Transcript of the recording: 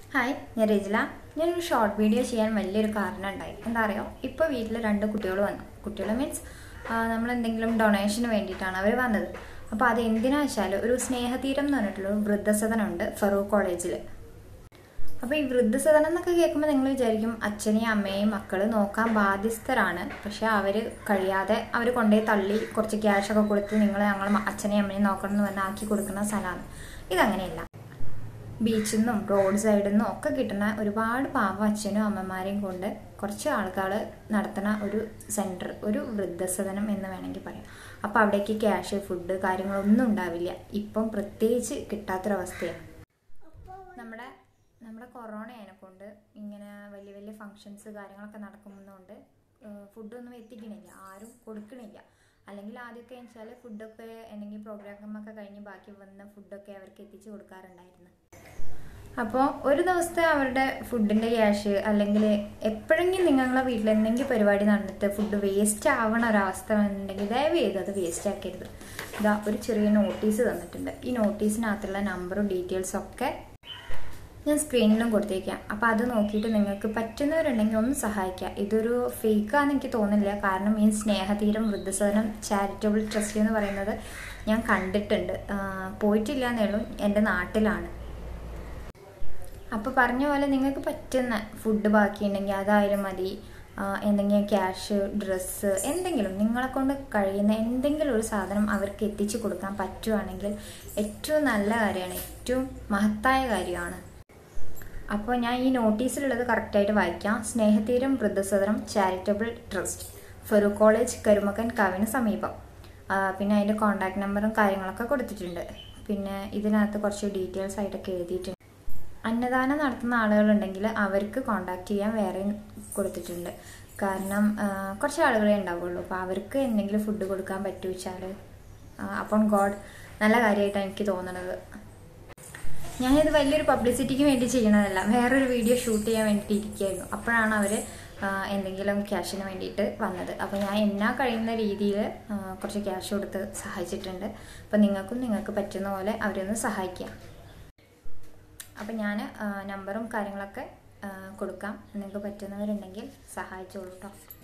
hi ഞാൻ രജില ഞാനൊരു short video ചെയ്യാൻ വലിയൊരു കാരണം ഉണ്ടായി എന്താ അറിയോ ഇപ്പോൾ വീട്ടിൽ രണ്ട് കുട്ടികൾ വന്നു കുട്ടികൾ മീൻസ് നമ്മൾ എന്തെങ്കിലും ഡൊണേഷന് വേണ്ടിയിട്ടാണ് അവർ വന്നത് അപ്പോൾ അത് എന്തിനാ വെച്ചാൽ ഒരു സ്നേഹതീരം എന്ന് പറഞ്ഞിട്ടുള്ള ഒരു വൃദ്ധസദനമുണ്ട് ഫറൂഖ് കോളേജിൽ അപ്പോൾ ഈ വൃദ്ധസദനം എന്നൊക്കെ കേൾക്കുമ്പോൾ നിങ്ങൾ വിചാരിക്കും അച്ഛനെയും അമ്മയെയും മക്കൾ നോക്കാൻ ബാധ്യസ്ഥരാണ് പക്ഷെ അവർ കഴിയാതെ അവർ കൊണ്ടുപോയി തള്ളി കുറച്ച് ക്യാഷൊക്കെ കൊടുത്ത് നിങ്ങൾ ഞങ്ങൾ അച്ഛനെയും അമ്മയെയും നോക്കണം എന്ന് പറഞ്ഞാൽ ആക്കി കൊടുക്കുന്ന സ്ഥലമാണ് ഇതങ്ങനെയല്ല ബീച്ചിൽ നിന്നും റോഡ് സൈഡിൽ നിന്നും ഒക്കെ കിട്ടുന്ന ഒരുപാട് പാവം അച്ഛനും അമ്മമാരെയും കൊണ്ട് കുറച്ച് ആൾക്കാർ നടത്തുന്ന ഒരു സെൻറ്റർ ഒരു വൃദ്ധസദനം എന്ന് വേണമെങ്കിൽ പറയാം അപ്പോൾ അവിടേക്ക് ക്യാഷ് ഫുഡ് കാര്യങ്ങളൊന്നും ഉണ്ടാവില്ല ഇപ്പം പ്രത്യേകിച്ച് കിട്ടാത്തൊരവസ്ഥയാണ് നമ്മുടെ നമ്മുടെ കൊറോണ കൊണ്ട് ഇങ്ങനെ വലിയ വലിയ ഫങ്ഷൻസ് കാര്യങ്ങളൊക്കെ നടക്കുന്നതുകൊണ്ട് ഫുഡൊന്നും എത്തിക്കണില്ല ആരും കൊടുക്കണില്ല അല്ലെങ്കിൽ ആദ്യമൊക്കെ വെച്ചാൽ ഫുഡൊക്കെ എന്തെങ്കിലും പ്രോഗ്രാമൊക്കെ കഴിഞ്ഞ് ബാക്കി വന്ന ഫുഡൊക്കെ അവർക്ക് എത്തിച്ചു കൊടുക്കാറുണ്ടായിരുന്നു അപ്പോൾ ഒരു ദിവസത്തെ അവരുടെ ഫുഡിൻ്റെ ക്യാഷ് അല്ലെങ്കിൽ എപ്പോഴെങ്കിലും നിങ്ങളുടെ വീട്ടിൽ എന്തെങ്കിലും പരിപാടി നടന്നിട്ട് ഫുഡ് വേസ്റ്റ് ആവണ ഒരവസ്ഥ ഉണ്ടെങ്കിൽ ദയവ് ചെയ്ത് അത് വേസ്റ്റ് ആക്കരുത് ഇതാ ഒരു ചെറിയ നോട്ടീസ് തന്നിട്ടുണ്ട് ഈ നോട്ടീസിനകത്തുള്ള നമ്പറും ഡീറ്റെയിൽസും ഒക്കെ ഞാൻ സ്ക്രീനിലും കൊടുത്തേക്കാം അപ്പോൾ അത് നോക്കിയിട്ട് നിങ്ങൾക്ക് പറ്റുന്നവരുണ്ടെങ്കിൽ ഒന്ന് സഹായിക്കുക ഇതൊരു ഫേക്കാന്ന് എനിക്ക് തോന്നുന്നില്ല കാരണം ഈ സ്നേഹതീരം വൃദ്ധസദനം ചാരിറ്റബിൾ ട്രസ്റ്റ് എന്ന് പറയുന്നത് ഞാൻ കണ്ടിട്ടുണ്ട് പോയിട്ടില്ല എന്നേ ഉള്ളൂ എൻ്റെ നാട്ടിലാണ് അപ്പോൾ പറഞ്ഞ പോലെ നിങ്ങൾക്ക് പറ്റുന്ന ഫുഡ് ബാക്കിയുണ്ടെങ്കിൽ അതായാലും മതി എന്തെങ്കിലും ക്യാഷ് ഡ്രസ്സ് എന്തെങ്കിലും നിങ്ങളെ കൊണ്ട് കഴിയുന്ന എന്തെങ്കിലും ഒരു സാധനം അവർക്ക് എത്തിച്ചു കൊടുക്കാൻ പറ്റുവാണെങ്കിൽ ഏറ്റവും നല്ല കാര്യമാണ് ഏറ്റവും മഹത്തായ കാര്യമാണ് അപ്പോൾ ഞാൻ ഈ നോട്ടീസിലുള്ളത് കറക്റ്റായിട്ട് വായിക്കാം സ്നേഹതീരം വൃദ്ധസദനം ചാരിറ്റബിൾ ട്രസ്റ്റ് ഫറൂഖ് കോളേജ് കരുമക്കൻ കാവിന് സമീപം പിന്നെ അതിൻ്റെ കോൺടാക്ട് നമ്പറും കാര്യങ്ങളൊക്കെ കൊടുത്തിട്ടുണ്ട് പിന്നെ ഇതിനകത്ത് കുറച്ച് ഡീറ്റെയിൽസ് ആയിട്ടൊക്കെ എഴുതിയിട്ടുണ്ട് അന്നദാനം നടത്തുന്ന ആളുകളുണ്ടെങ്കിൽ അവർക്ക് കോണ്ടാക്ട് ചെയ്യാൻ വേറെയും കൊടുത്തിട്ടുണ്ട് കാരണം കുറച്ച് ആളുകളെ ഉണ്ടാവുള്ളൂ അപ്പോൾ അവർക്ക് എന്തെങ്കിലും ഫുഡ് കൊടുക്കാൻ പറ്റുമോ വെച്ചാൽ അപ്പം ഗോഡ് നല്ല കാര്യമായിട്ടാണ് എനിക്ക് തോന്നുന്നത് ഞാനിത് വലിയൊരു പബ്ലിസിറ്റിക്ക് വേണ്ടി ചെയ്യണതല്ല വേറൊരു വീഡിയോ ഷൂട്ട് ചെയ്യാൻ വേണ്ടിയിട്ട് ഇരിക്കുകയായിരുന്നു അപ്പോഴാണ് അവർ എന്തെങ്കിലും ക്യാഷിന് വേണ്ടിയിട്ട് വന്നത് അപ്പോൾ ഞാൻ എന്നാ കഴിയുന്ന രീതിയിൽ കുറച്ച് ക്യാഷ് കൊടുത്ത് സഹായിച്ചിട്ടുണ്ട് അപ്പോൾ നിങ്ങൾക്കും നിങ്ങൾക്ക് പറ്റുന്ന പോലെ അവരൊന്ന് സഹായിക്കാം അപ്പം ഞാൻ നമ്പറും കാര്യങ്ങളൊക്കെ കൊടുക്കാം നിങ്ങൾക്ക് പറ്റുന്നവരുണ്ടെങ്കിൽ സഹായിച്ചോളൂ കേട്ടോ